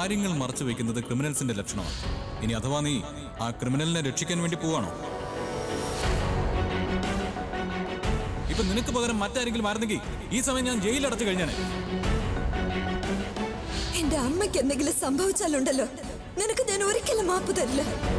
കാര്യങ്ങൾ മറച്ചു വെക്കുന്നത് ക്രിമിനൽസിന്റെ ലക്ഷണമാണ് ഇനി അഥവാ നീ ആ ക്രിമിനലിനെ രക്ഷിക്കാൻ വേണ്ടി പോവാണോ ഇപ്പൊ നിനക്ക് പകരം മറ്റാരെങ്കിലും ആയിരുന്നെങ്കിൽ ഈ സമയം ഞാൻ ജയിലിൽ അടച്ചു കഴിഞ്ഞാണ് എന്റെ അമ്മയ്ക്ക് എന്തെങ്കിലും സംഭവിച്ചാലുണ്ടല്ലോ നിനക്ക് ഞാൻ ഒരിക്കലും മാപ്പ് തരില്ല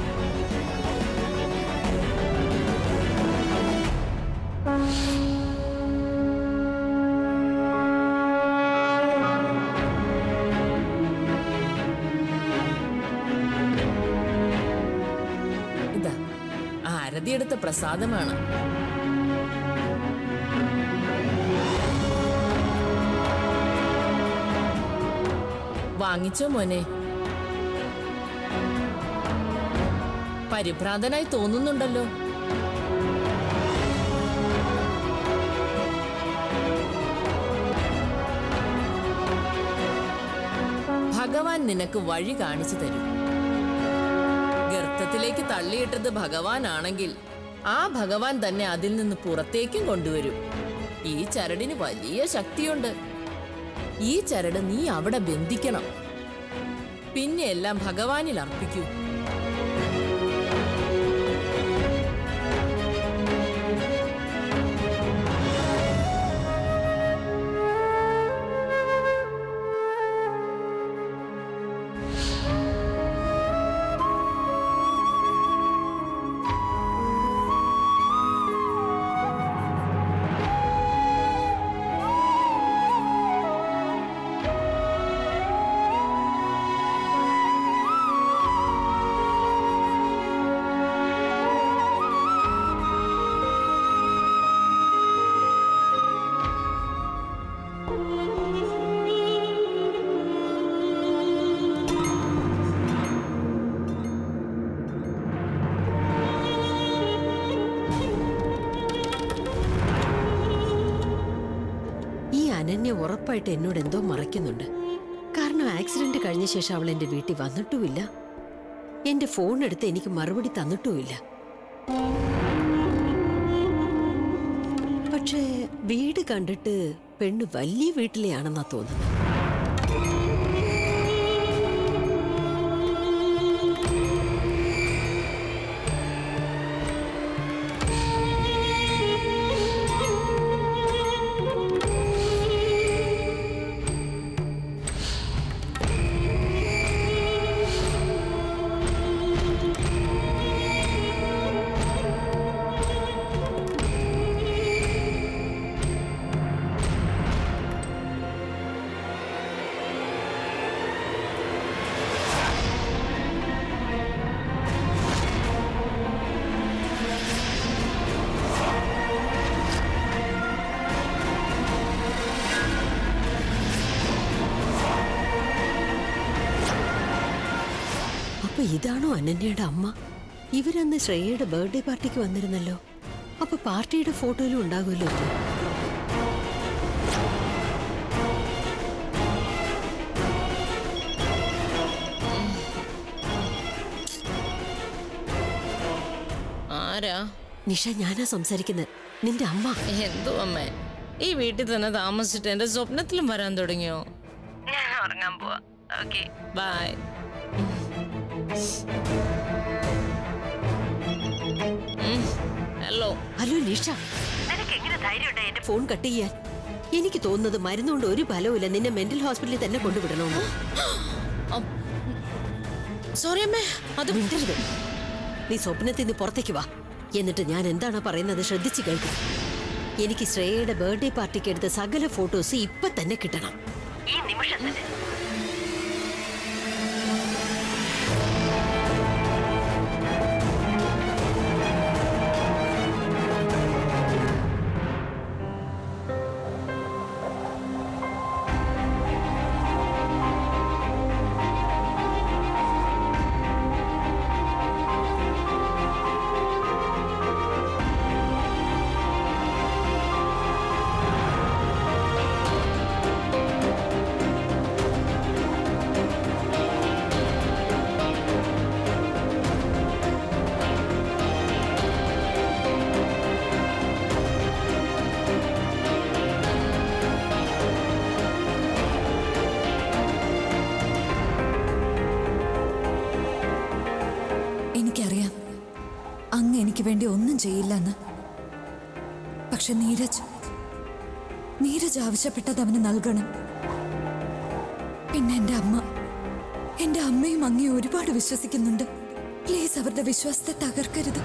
ഇതാ ആരതിയെടുത്ത പ്രസാദമാണ് വാങ്ങിച്ചോ മോനെ പരിഭ്രാന്തനായി തോന്നുന്നുണ്ടല്ലോ ഭഗവാൻ നിനക്ക് വഴി കാണിച്ചു തരും ഗർത്തത്തിലേക്ക് തള്ളിയിട്ടത് ഭഗവാനാണെങ്കിൽ ആ ഭഗവാൻ തന്നെ അതിൽ നിന്ന് പുറത്തേക്കും കൊണ്ടുവരും ഈ ചരടിന് വലിയ ശക്തിയുണ്ട് ഈ ചരട് നീ അവിടെ ബന്ധിക്കണം പിന്നെ എല്ലാം ഭഗവാനിൽ അർപ്പിക്കൂ ഈ അനന്യ ഉറപ്പായിട്ട് എന്നോട് എന്തോ മറയ്ക്കുന്നുണ്ട് കാരണം ആക്സിഡന്റ് കഴിഞ്ഞ ശേഷം അവൾ എന്റെ വീട്ടിൽ വന്നിട്ടുമില്ല എന്റെ ഫോൺ എടുത്ത് എനിക്ക് മറുപടി തന്നിട്ടുമില്ല പക്ഷേ വീട് കണ്ടിട്ട് പെണ്ണ് വലിയ വീട്ടിലെയാണെന്നാ തോന്നുന്നത് അപ്പൊ ഇതാണോ അനന്യയുടെ അമ്മ ഇവരന്ന് ശ്രേയയുടെ ബർത്ത്ഡേ പാർട്ടിക്ക് വന്നിരുന്നല്ലോ അപ്പൊ പാർട്ടിയുടെ ഫോട്ടോയിലും ഉണ്ടാകുമല്ലോ ഇത്. ആരാ നിഷ ഞാനാ സംസാരിക്കുന്നത് നിന്റെ അമ്മ എന്തോ അമ്മേ ഈ വീട്ടിൽ തന്നെ താമസിച്ചിട്ട് എന്റെ സ്വപ്നത്തിലും വരാൻ തുടങ്ങിയോ ഞാൻ ഉറങ്ങാൻ പോവാ okay bye hello hello Nisha phone cut ചെയ്യാൻ എനിക്ക് തോന്നുന്നത് മരുന്നുകൊണ്ട് ഒരു ഫലവുമില്ല നിന്നെ മെന്റൽ ഹോസ്പിറ്റലിൽ തന്നെ കൊണ്ടുവിടണമെന്ന് സോറി അമ്മേ അത് മിണ്ടരുത് നീ സ്വപ്നത്തിൽ നിന്ന് പുറത്തേക്ക് വാ എന്നിട്ട് ഞാൻ എന്താണ് പറയുന്നത് ശ്രദ്ധിച്ചു കേൾക്കും എനിക്ക് ശ്രേയയുടെ ബർത്ത്ഡേ പാർട്ടിക്ക് എടുത്ത സകല ഫോട്ടോസ് ഇപ്പൊ തന്നെ കിട്ടണം ഈ നിമിഷം തന്നെ അങ്ങ് എനിക്ക് വേണ്ടി ഒന്നും ചെയ്യില്ലെന്ന് പക്ഷെ നീരജ് നീരജ് ആവശ്യപ്പെട്ടത് അവന് നൽകണം പിന്നെ എന്റെ അമ്മ എന്റെ അമ്മയും അങ്ങേ ഒരുപാട് വിശ്വസിക്കുന്നുണ്ട് പ്ലീസ് അവരുടെ വിശ്വാസത്തെ തകർക്കരുത്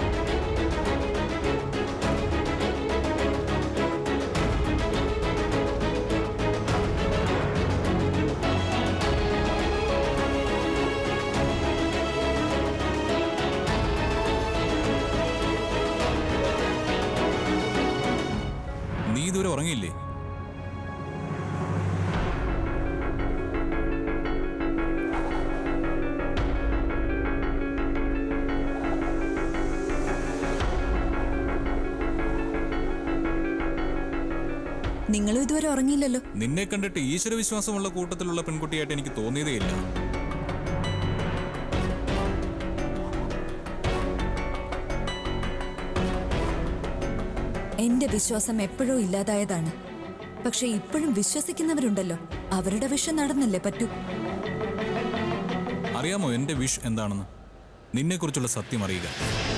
നീ ഇതുവരെ ഉറങ്ങിയില്ലേ നിങ്ങളും ഇതുവരെ ഉറങ്ങിയില്ലല്ലോ നിന്നെ കണ്ടിട്ട് ഈശ്വരവിശ്വാസമുള്ള കൂട്ടത്തിലുള്ള പെൺകുട്ടിയായിട്ട് എനിക്ക് തോന്നിയതേയില്ല എന്റെ വിശ്വാസം എപ്പോഴോ ഇല്ലാതായതാണ് പക്ഷെ ഇപ്പോഴും വിശ്വസിക്കുന്നവരുണ്ടല്ലോ അവരുടെ വിഷം നടന്നല്ലേ പറ്റൂ അറിയാമോ എന്റെ വിഷ് എന്താണെന്ന് നിന്നെക്കുറിച്ചുള്ള സത്യം അറിയുക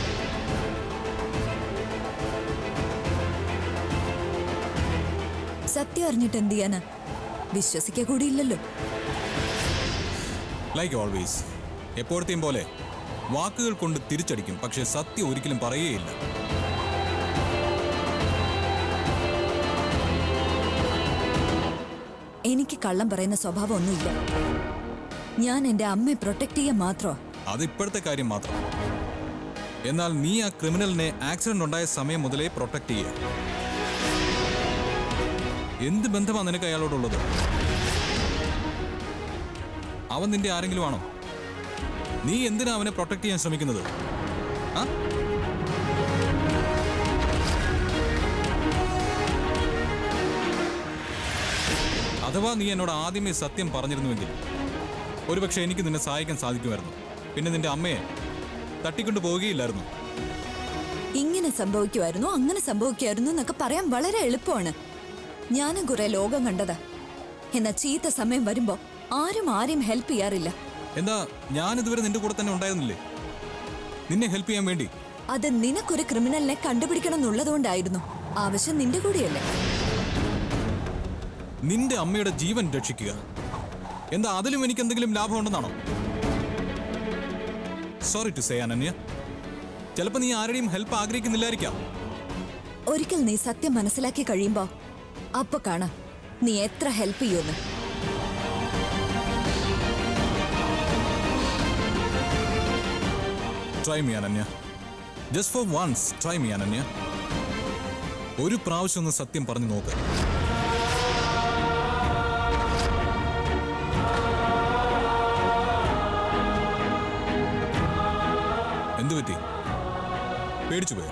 സത്യം അറിഞ്ഞിട്ട് എന്ത് ചെയ്യാനാ വിശ്വസിക്കുക കൂടിയില്ലല്ലോ ലൈക്ക് ഓൾവേസ് എപ്പോഴത്തെയും പോലെ വാക്കുകൾ കൊണ്ട് തിരിച്ചടിക്കും പക്ഷെ സത്യം ഒരിക്കലും പറയുകയില്ല എനിക്ക് കള്ളം പറയുന്ന സ്വഭാവം ഒന്നുമില്ല ഞാൻ എന്റെ അമ്മയെ പ്രൊട്ടക്ട് ചെയ്യാൻ മാത്രമാ അത് ഇപ്പോഴത്തെ കാര്യം മാത്രം എന്നാൽ നീ ആ ക്രിമിനലിനെ ആക്സിഡന്റ് ഉണ്ടായ സമയം മുതലേ പ്രൊട്ടക്ട് ചെയ്യുക എന്ത് ബന്ധമാണ് നിനക്ക് അയാളോടുള്ളത് അവൻ നിന്റെ ആരെങ്കിലും ആണോ നീ എന്തിനാ അവനെ പ്രൊട്ടക്ട് ചെയ്യാൻ ശ്രമിക്കുന്നത് ആ അഥവാ നീ എന്നോട് ആദ്യമേ സത്യം പറഞ്ഞിരുന്നുവെങ്കിൽ ഒരുപക്ഷെ എനിക്ക് നിന്നെ സഹായിക്കാൻ സാധിക്കുമായിരുന്നു പിന്നെ നിന്റെ അമ്മയെ തട്ടിക്കൊണ്ടു പോവുകയില്ലായിരുന്നു ഇങ്ങനെ സംഭവിക്കുമായിരുന്നു അങ്ങനെ സംഭവിക്കുമായിരുന്നു എന്നൊക്കെ പറയാൻ വളരെ എളുപ്പമാണ് ഞാനും കുറെ ലോകം കണ്ടതാ എന്നാ ചീത്ത സമയം വരുമ്പോ ആരും ആരെയും ഹെൽപ്പ് ചെയ്യാറില്ല എന്താ ഞാൻ ഇതുവരെ നിന്റെ കൂടെ തന്നെ ഉണ്ടായിരുന്നില്ലേ നിന്നെ ഹെൽപ്പ് ചെയ്യാൻ വേണ്ടി അത് നിനക്കൊരു ക്രിമിനലിനെ കണ്ടുപിടിക്കണം എന്നുള്ളതുകൊണ്ടായിരുന്നു ആവശ്യം നിന്റെ കൂടിയല്ലേ നിന്റെ അമ്മയുടെ ജീവൻ രക്ഷിക്കുക എന്താ അതിലും എനിക്ക് എന്തെങ്കിലും ലാഭമുണ്ടെന്നാണോ സോറി ടു സേ അനന്യ ചിലപ്പോൾ നീ ആരുടെയും ഹെൽപ്പ് ആഗ്രഹിക്കുന്നില്ലായിരിക്കാം ഒരിക്കൽ നീ സത്യം മനസ്സിലാക്കി കഴിയുമ്പോ അപ്പൊ കാണാം നീ എത്ര ഹെൽപ്പ് ചെയ്യുമെന്ന് try me Ananya just for once try me Ananya ഒരു പ്രാവശ്യം ഒന്ന് സത്യം പറഞ്ഞു നോക്ക് എന്തു പറ്റി പേടിച്ചു പോയോ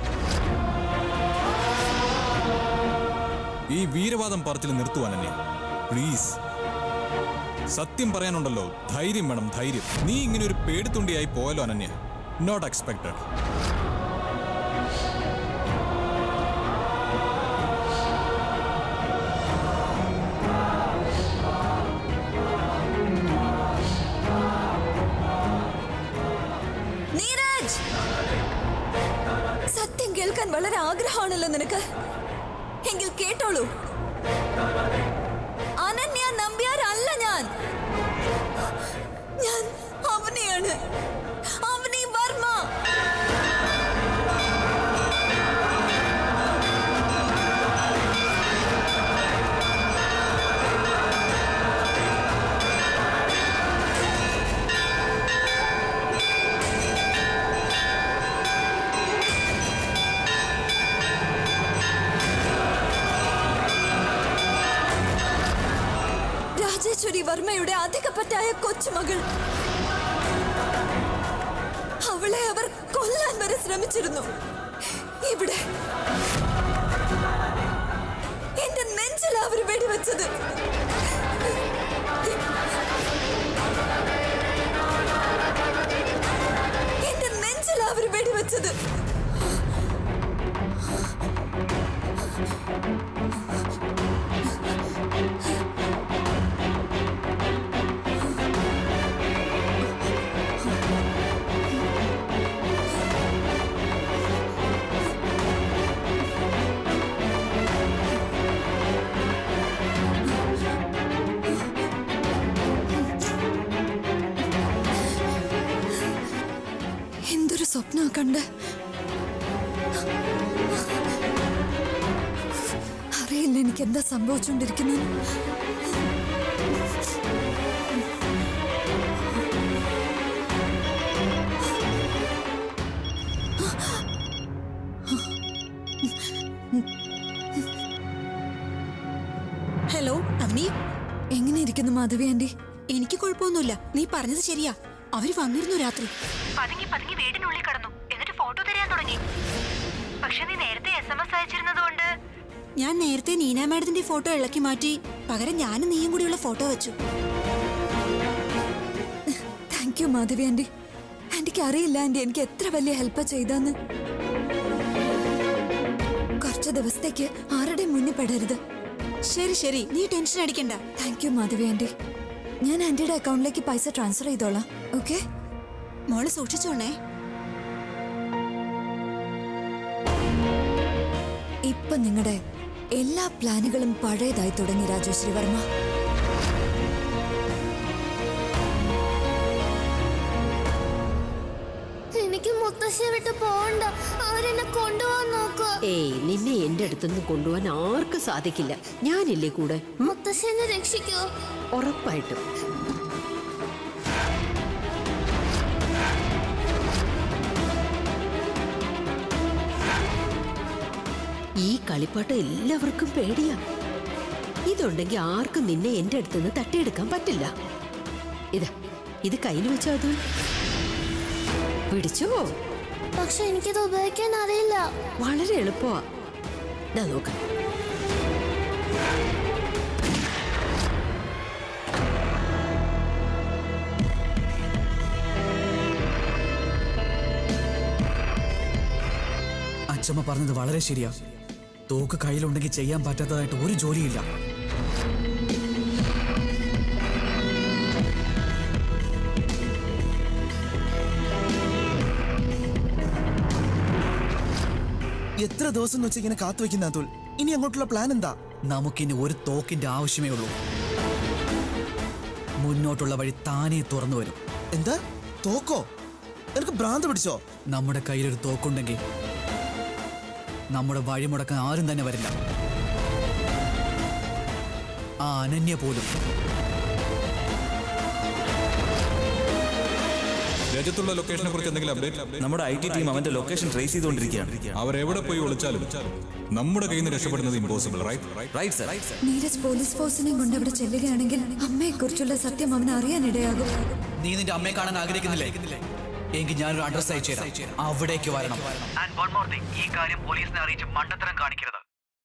ഈ വീരവാദം പറച്ചിൽ നിർത്തുവാൻ അനന്യ പ്ലീസ് സത്യം പറയാനുണ്ടല്ലോ ധൈര്യം വേണം ധൈര്യം നീ ഇങ്ങനെ ഒരു പേടിത്തുണ്ടിയായി പോയല്ലോ അനന്യ നോട്ട് എക്സ്പെക്ടഡ് നീരജ് സത്യം കേൾക്കാൻ വളരെ ആഗ്രഹമാണല്ലോ നിനക്ക് എങ്കിൽ കേട്ടോളൂ അനന്യ നമ്പ്യാരല്ല ഞാൻ ഞാൻ അവനെയാണ് അവനി വർമ്മ രാജേശ്വരി വർമ്മയുടെ അധികപ്പറ്റായ കൊച്ചുമകൾ അവളെ അവർ കൊല്ലാൻ വരെ ശ്രമിച്ചിരുന്നു ഇവിടെ എന്റെ നെഞ്ചിൽ അവർ വെടിവെച്ചത് എന്റെ നെഞ്ചിൽ അവർ വെടിവെച്ചത് കണ്ട് അറിയില്ല എനിക്ക് എന്താ സംഭവിച്ചുകൊണ്ടിരിക്കുന്നത് ഹലോ അവനി എങ്ങനെ ഇരിക്കുന്നു മാധവി ആന്റി എനിക്ക് കുഴപ്പമൊന്നുമില്ല നീ പറഞ്ഞത് ശരിയാ അവര് വന്നിരുന്നു രാത്രി പതുങ്ങി പതുങ്ങി വീടിനുള്ളിൽ കടന്നു എന്നിട്ട് ഫോട്ടോ തരാൻ തുടങ്ങി പക്ഷെ നീ നേരത്തെ എസ് എം എസ് അയച്ചിരുന്നതുകൊണ്ട് ഞാൻ നേരത്തെ നീന മാഡത്തിന്റെ ഫോട്ടോ ഇളക്കി മാറ്റി പകരം ഞാനും നീയും കൂടിയുള്ള ഫോട്ടോ വെച്ചു താങ്ക് യു മാധവി ആന്റി ആന്റിക്ക് അറിയില്ല ആന്റി എനിക്ക് എത്ര വലിയ ഹെൽപ്പ് ചെയ്തെന്ന് കുറച്ച് ദിവസത്തേക്ക് ആരുടെയും മുന്നിൽ പെടരുത് ശരി ശരി നീ ടെൻഷൻ അടിക്കണ്ട താങ്ക് യു മാധവി ആന്റി ഞാൻ ആന്റിയുടെ അക്കൗണ്ടിലേക്ക് പൈസ ട്രാൻസ്ഫർ ചെയ്തോളാം ഓക്കെ മോള് സൂക്ഷിച്ചോണേ ഇപ്പൊ നിങ്ങളുടെ എല്ലാ പ്ലാനുകളും പഴയതായി തുടങ്ങി രാജേശ്വരി വർമ്മ എനിക്ക് മുത്തശ്ശിയെ വിട്ട് പോകണ്ട അവരെന്നെ കൊണ്ടുപോകാൻ നോക്കുക ഏയ് നിന്നെ എന്റെ അടുത്തുനിന്ന് കൊണ്ടുപോകാൻ ആർക്കും സാധിക്കില്ല ഞാനില്ലേ കൂടെ മുത്തശ്ശി എന്നെ രക്ഷിക്കോ ഉറപ്പായിട്ടും ഈ കളിപ്പാട്ടം എല്ലാവർക്കും പേടിയാ ഇതുണ്ടെങ്കിൽ ആർക്കും നിന്നെ എന്റെ അടുത്തുനിന്ന് തട്ടിയെടുക്കാൻ പറ്റില്ല ഇതാ ഇത് കയ്യിൽ വെച്ചോ അത് പിടിച്ചോ പക്ഷെ എനിക്കിത് ഉപയോഗിക്കാൻ അറിയില്ല വളരെ എളുപ്പമാ ദാ നോക്ക അച്ഛമ്മ പറഞ്ഞത് വളരെ ശരിയാ തോക്ക് കയ്യിലുണ്ടെങ്കിൽ ചെയ്യാൻ പറ്റാത്തതായിട്ട് ഒരു ജോലിയില്ല എത്ര ദിവസം എന്ന് വെച്ച് ഇങ്ങനെ കാത്തു വെക്കുന്ന അതുൽ ഇനി അങ്ങോട്ടുള്ള പ്ലാൻ എന്താ നമുക്കിനി ഒരു തോക്കിന്റെ ആവശ്യമേ ഉള്ളൂ മുന്നോട്ടുള്ള വഴി താനേ തുറന്നു വരും എന്താ തോക്കോ എനിക്ക് ഭ്രാന്ത് പിടിച്ചോ നമ്മുടെ കയ്യിലൊരു തോക്കുണ്ടെങ്കിൽ നമ്മുടെ വഴി മുടക്കാൻ ആരും തന്നെ വരില്ല ആ അനന്യ പോലും രജത്തുള്ള ലൊക്കേഷനെ കുറിച്ച് എന്തെങ്കിലും അപ്ഡേറ്റ് നമ്മുടെ ഐ ടി ടീം അവന്റെ ലൊക്കേഷൻ ട്രേസ് ചെയ്തുകൊണ്ടിരിക്കുകയാണ് അവരെവിടെ പോയി ഒളിച്ചാലും നമ്മുടെ കയ്യിൽ നിന്ന് രക്ഷപ്പെടുന്നത് impossible right right sir Neeraj police ഫോഴ്സിനെയും കൊണ്ട് അവിടെ ചെല്ലുകയാണെങ്കിൽ അമ്മയെക്കുറിച്ചുള്ള സത്യം അവൻ അറിയാനിടയാകും നീ നിന്റെ അമ്മയെ കാണാൻ ആഗ്രഹിക്കുന്നില്ലേ എങ്കിൽ ഞാനൊരു അഡ്രസ് അയച്ചു തരാം അവിടേക്ക് വരണം ആൻഡ് വൺ മോർ തിങ് ഈ കാര്യം പോലീസിനെ അറിയിച്ച് മണ്ടത്തരം കാണിക്കരുത്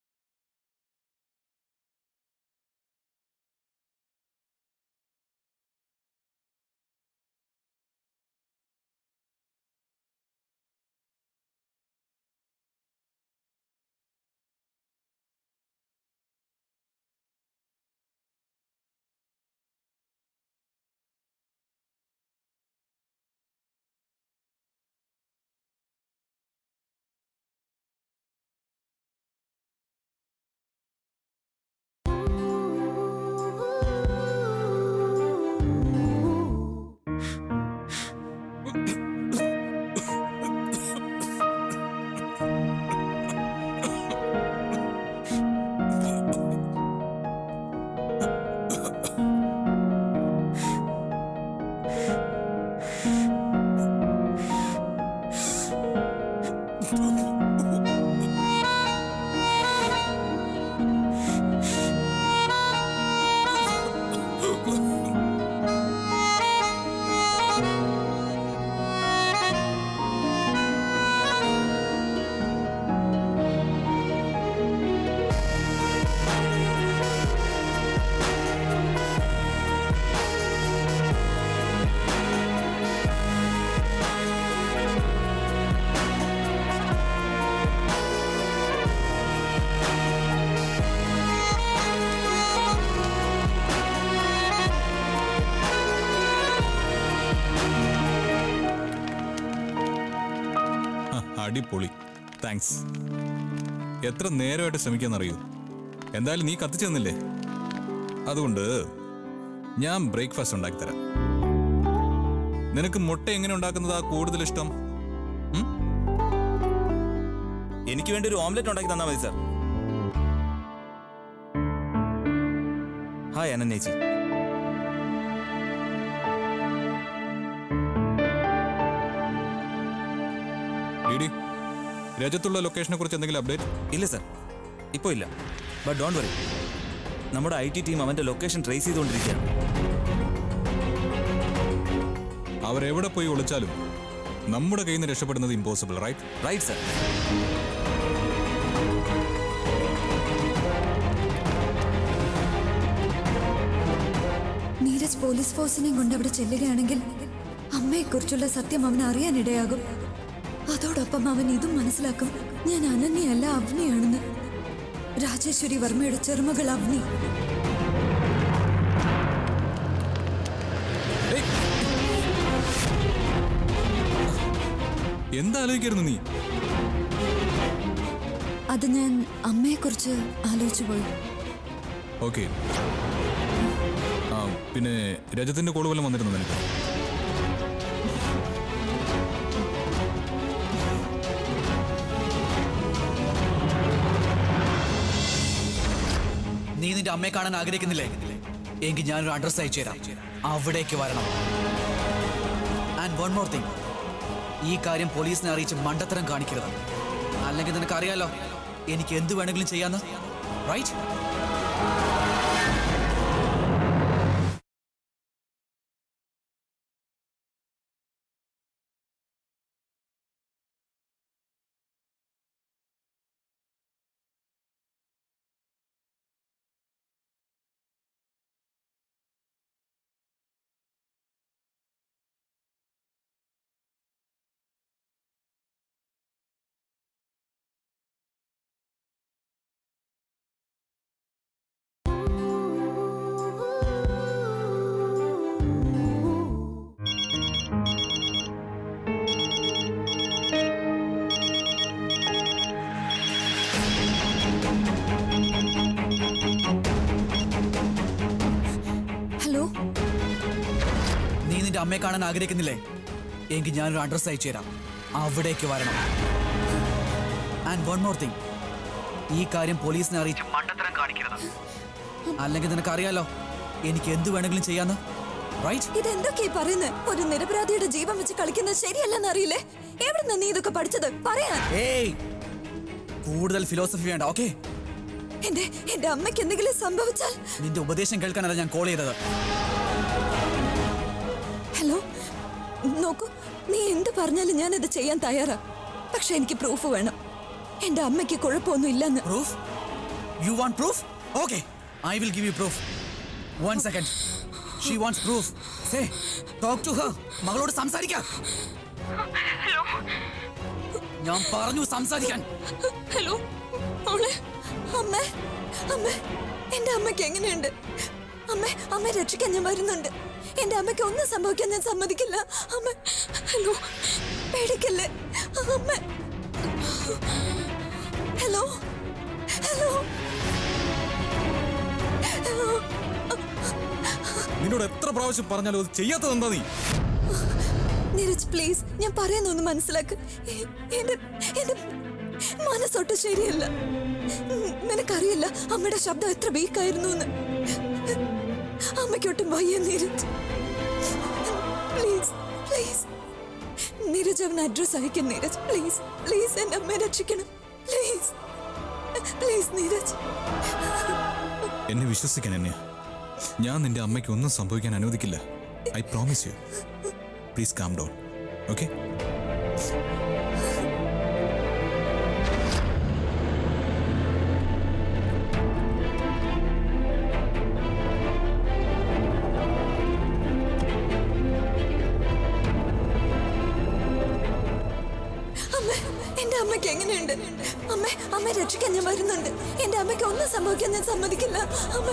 ഹ, അടിപൊളി താങ്ക്സ് എത്ര നേരമായിട്ട് ശ്രമിക്കാന്നറിയൂ എന്തായാലും നീ കത്തിച്ചു തന്നില്ലേ അതുകൊണ്ട് ഞാൻ ബ്രേക്ക്ഫാസ്റ്റ് ഉണ്ടാക്കി തരാം നിനക്ക് മുട്ട എങ്ങനെ ഉണ്ടാക്കുന്നതാ കൂടുതൽ ഇഷ്ടം ഉം? എനിക്ക് വേണ്ടി ഒരു ഓംലെറ്റ് ഉണ്ടാക്കി തന്നാൽ മതി സാർ ഹായ് അനന്യേച്ചി ഡിഡി രജത്തുള്ള ലൊക്കേഷനെ കുറിച്ച് എന്തെങ്കിലും അപ്ഡേറ്റ് ഇല്ല സാർ ഇപ്പോൾ ഇല്ല ബട്ട് ഡോണ്ട് വറി നമ്മുടെ ഐ ടി ടീം അവന്റെ ലൊക്കേഷൻ ട്രേസ് ചെയ്തുകൊണ്ടിരിക്കുകയാണ് അവരെവിടെ പോയി ഒളിച്ചാലും നമ്മുടെ കയ്യിൽ നിന്ന് രക്ഷപ്പെടുന്നത് impossible right right sir Neeraj police ഫോഴ്സിനെയും കൊണ്ട് അവിടെ ചെല്ലുകയാണെങ്കിൽ അമ്മയെക്കുറിച്ചുള്ള സത്യം അവൻ അറിയാനിടയാകും അതോടൊപ്പം അവൻ ഇതും മനസ്സിലാക്കും ഞാൻ അനന്യയല്ല അവനിയാണെന്ന് രാജേശ്വരി വർമ്മയുടെ ചെറുമകൾ അവനി എന്താ ആലോചിക്കായിരുന്നു നീ അത് ഞാൻ അമ്മയെക്കുറിച്ച് ആലോചിച്ചു പോയി ഓക്കെ ആ പിന്നെ രജത്തിന്റെ കോള് വല്ലതും വന്നിരുന്നു നിനക്ക് നീ നിന്റെ അമ്മയെ കാണാൻ ആഗ്രഹിക്കുന്നില്ലേ എങ്കിൽ ഞാനൊരു അഡ്രസ് അയച്ചു തരാം അവിടേക്ക് വരണം ആൻഡ് വൺ മോർ തിങ് ഈ കാര്യം പോലീസിനെ അറിയിച്ച് മണ്ടത്തരം കാണിക്കരുത് അല്ലെങ്കിൽ നിനക്ക് അറിയാലോ എനിക്ക് എന്ത് വേണമെങ്കിലും ചെയ്യാന്ന് റൈറ്റ് ഹലോ നീ നിന്റെ അമ്മയെ കാണാൻ ആഗ്രഹിക്കുന്നില്ലേ എങ്കിൽ ഞാനൊരു അഡ്രസ് അയച്ചു തരാം അവിടേക്ക് വരണം ആൻഡ് വൺ മോർ തിങ് ഈ കാര്യം പോലീസിനെ അറിയിച്ച് മണ്ടത്തരം കാണിക്കരുത് അല്ലെങ്കിൽ നിനക്ക് അറിയാലോ എനിക്ക് എന്ത് വേണമെങ്കിലും ചെയ്യാന്ന് റൈറ്റ് ഇതെന്തൊക്കെയാ പറയുന്നത് ഒരു നിരപരാധിയുടെ ജീവൻ വെച്ച് കളിക്കുന്നത് ശരിയല്ലെന്ന് അറിയില്ലേ എവിടുന്ന നീ ഇതൊക്കെ പഠിച്ചത് പറയാൻ ഏയ് കൂടുതൽ ഫിലോസഫി വേണ്ട ഓക്കെ എന്റെ എന്റെ അമ്മയ്ക്ക് എന്തെങ്കിലും സംഭവിച്ചാൽ നിന്റെ ഉപദേശം കേൾക്കാനല്ല ഞാൻ കോൾ ചെയ്തത് ഹലോ നോക്കൂ നീ എന്ത് പറഞ്ഞാലും ഞാനത് ചെയ്യാൻ തയ്യാറാ പക്ഷെ എനിക്ക് പ്രൂഫ് വേണം എന്റെ അമ്മയ്ക്ക് കുഴപ്പമൊന്നും ഇല്ലെന്ന് proof you want proof okay I will give you proof one second she wants proof say talk to her മകളോട് സംസാരിക്കാം ഞാൻ പറഞ്ഞു സംസാരിക്കാൻ ഹലോ മോളെ അമ്മ അമ്മ എന്റെ അമ്മയ്ക്ക് എങ്ങനെയുണ്ട് അമ്മ അമ്മ രക്ഷിക്കാൻ ഞാൻ വരുന്നുണ്ട് എന്റെ അമ്മയ്ക്ക് ഒന്നും സംഭവിക്കാൻ ഞാൻ സമ്മതിക്കില്ല അമ്മ ഹലോ പേടിക്കല്ലേ അമ്മ ഹലോ ഹലോ നിന്നോട് എത്ര പ്രാവശ്യം പറഞ്ഞാലും അത് ചെയ്യാത്തത് എന്താ നീ നീരജ് പ്ലീസ് ഞാൻ പറയുന്നൊന്ന് മനസ്സിലാക്ക് എ- എന്റെ എന്റെ മനസ്സൊട്ട് ശരിയല്ല ഉം, നിനക്കറിയില്ല അമ്മയുടെ ശബ്ദം എത്ര വീക്കായിരുന്നു എന്ന് അമ്മയ്ക്കൊട്ടും വയ്യ നീരജ് പ്ലീസ് പ്ലീസ് നീരജ് അവൻ അഡ്രസ് അയക്കും നീരജ് പ്ലീസ് പ്ലീസ് എന്റെ അമ്മയെ രക്ഷിക്കണം പ്ലീസ് പ്ലീസ് നീരജ് എന്നെ വിശ്വസിക്കാൻ എന്നെ ഞാൻ നിന്റെ അമ്മയ്ക്ക് ഒന്നും സംഭവിക്കാൻ അനുവദിക്കില്ല I promise you please calm down okay അമ്മ എന്റെ അമ്മയ്ക്ക് എങ്ങനെയുണ്ട് അമ്മ അമ്മ രക്ഷിക്കാൻ ഞാൻ വരുന്നുണ്ട് എന്റെ അമ്മയ്ക്ക് ഒന്നും സംഭവിക്കാൻ ഞാൻ സമ്മതിക്കില്ല അമ്മ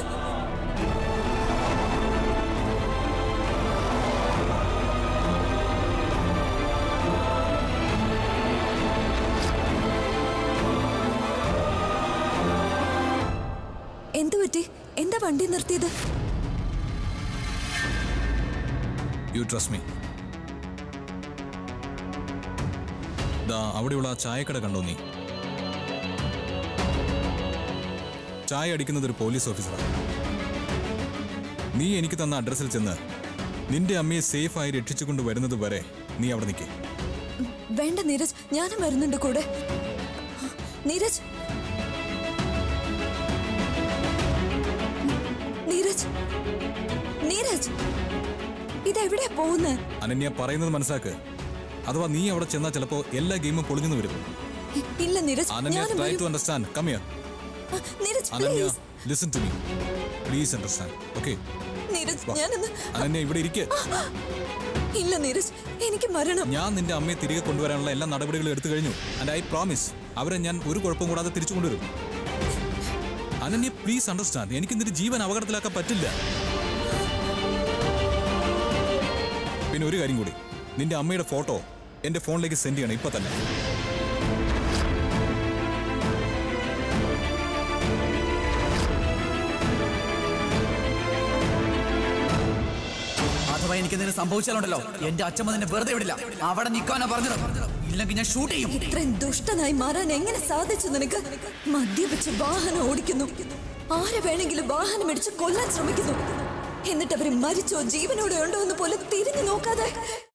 എന്തു പറ്റി എന്താ വണ്ടി നിർത്തിയത് യു ട്രസ്റ്റ് മീ ദാ അവിടെയുള്ള ആ ചായക്കട കണ്ടോ നീ ചായ അടിക്കുന്നത് ഒരു പോലീസ് ഓഫീസറാണ് നീ എനിക്ക് തന്ന അഡ്രസ്സിൽ ചെന്ന് നിന്റെ അമ്മയെ സേഫായി രക്ഷിച്ചുകൊണ്ട് വരുന്നത് വരെ നീ അവിടെ നിൽക്കേ വേണ്ട നീരജ് ഞാനും വരുന്നുണ്ട് കൂടെ നീരജ് നീരജ് നീരജ് ഇതെവിടെയാ പോകുന്നത് അനന്യ പറയുന്നത് മനസ്സിലാക്ക് അഥവാ നീ അവിടെ ചെന്നാൽ ചിലപ്പോ എല്ലാ ഗെയിമും പൊളിഞ്ഞു വരും ഇല്ല നീരജ് അനന്യ ഞാനും ട്രൈ വരും. To understand come here ah, Neeraj Ananya please listen to me please understand okay Neeraj ഞാനൊന്ന് അനന്യ ഇവിടെ ഇരിക്കെ ഇല്ല നീരജ് എനിക്ക് മരണം ഞാൻ നിന്റെ അമ്മയെ തിരികെ കൊണ്ടുവരാനുള്ള എല്ലാ നടപടികളും എടുത്തു കഴിഞ്ഞു ആൻഡ് ഐ പ്രോമിസ് അവരെ ഞാൻ ഒരു കുഴപ്പം കൂടാതെ തിരിച്ചു കൊണ്ടുവരും അനന്യ പ്ലീസ് അണ്ടർസ്റ്റാൻഡ് എനിക്ക് നിന്റെ ജീവൻ അപകടത്തിലാക്കാൻ പറ്റില്ല പിന്നെ ഒരു കാര്യം കൂടി നിന്റെ അമ്മയുടെ ഫോട്ടോ എന്റെ ഫോണിലേക്ക് സെൻഡ് ചെയ്യണം ഇപ്പൊ തന്നെ അഥവാ എനിക്ക് എന്തെങ്കിലും സംഭവിച്ചാലുണ്ടല്ലോ എന്റെ അച്ഛമ്മ നിന്നെ വെറുതെ വിടില്ല അവിടെ നിൽക്കാനാ പറഞ്ഞത് ഇല്ലെങ്കിൽ ഞാൻ ഷൂട്ട് ചെയ്യും ഇത്രയും ദുഷ്ടനായി മാറാൻ എങ്ങനെ സാധിച്ചു നിനക്ക് മദ്യപിച്ച് വാഹനം ഓടിക്കുന്നു ആരെ വേണമെങ്കിലും വാഹനം ഇടിച്ച് കൊല്ലാൻ ശ്രമിക്കുന്നു എന്നിട്ട് അവര് മരിച്ചോ ജീവനോടെ ഉണ്ടോ എന്ന് പോലും തിരിഞ്ഞു നോക്കാതെ